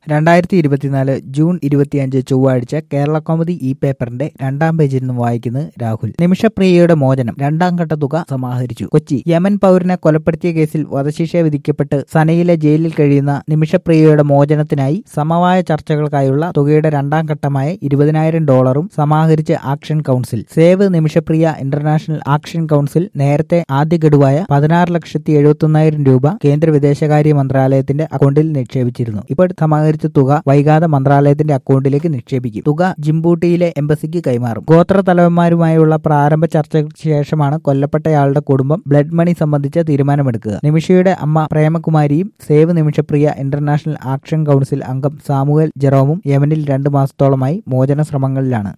രണ്ടായിരത്തി ഇരുപത്തിനാല് ജൂൺ ഇരുപത്തിയഞ്ച് ചൊവ്വാഴ്ച കേരള കോമഡി ഇ പേപ്പറിന്റെ രണ്ടാം പേജിൽ നിന്ന് വായിക്കുന്നത് രാഹുൽ നിമിഷപ്രിയയുടെ മോചനം രണ്ടാം ഘട്ട തുക സമാഹരിച്ചു കൊച്ചി യമൻ പൗരനെ കൊലപ്പെടുത്തിയ കേസിൽ വധശിക്ഷ വിധിക്കപ്പെട്ട് സനയിലെ ജയിലിൽ കഴിയുന്ന നിമിഷപ്രിയയുടെ മോചനത്തിനായി സമവായ ചർച്ചകൾക്കായുള്ള തുകയുടെ രണ്ടാം ഘട്ടമായ ഇരുപതിനായിരം ഡോളറും സമാഹരിച്ച് action council save Nimishapriya international action council നേരത്തെ ആദ്യ ഗഡുവായ പതിനാറ് ലക്ഷത്തി എഴുപത്തി രൂപ കേന്ദ്ര വിദേശകാര്യ മന്ത്രാലയത്തിന്റെ അക്കൗണ്ടിൽ നിക്ഷേപിച്ചിരുന്നു ഇപ്പോൾ സമാഹരിച്ച തുക വൈകാതെ മന്ത്രാലയത്തിന്റെ അക്കൗണ്ടിലേക്ക് നിക്ഷേപിക്കും തുക ജിംബൂട്ടിയിലെ എംബസിക്ക് കൈമാറും ഗോത്ര തലവന്മാരുമായുള്ള പ്രാരംഭ ചർച്ചകൾക്ക് ശേഷമാണ് കൊല്ലപ്പെട്ടയാളുടെ കുടുംബം ബ്ലഡ് മണി സംബന്ധിച്ച തീരുമാനമെടുക്കുക നിമിഷയുടെ അമ്മ പ്രേമകുമാരിയും save Nimishapriya international action council അംഗം സാമുവൽ ജെറോമും യമനിൽ രണ്ട് മാസത്തോളമായി മോചന ശ്രമങ്ങളിലാണ്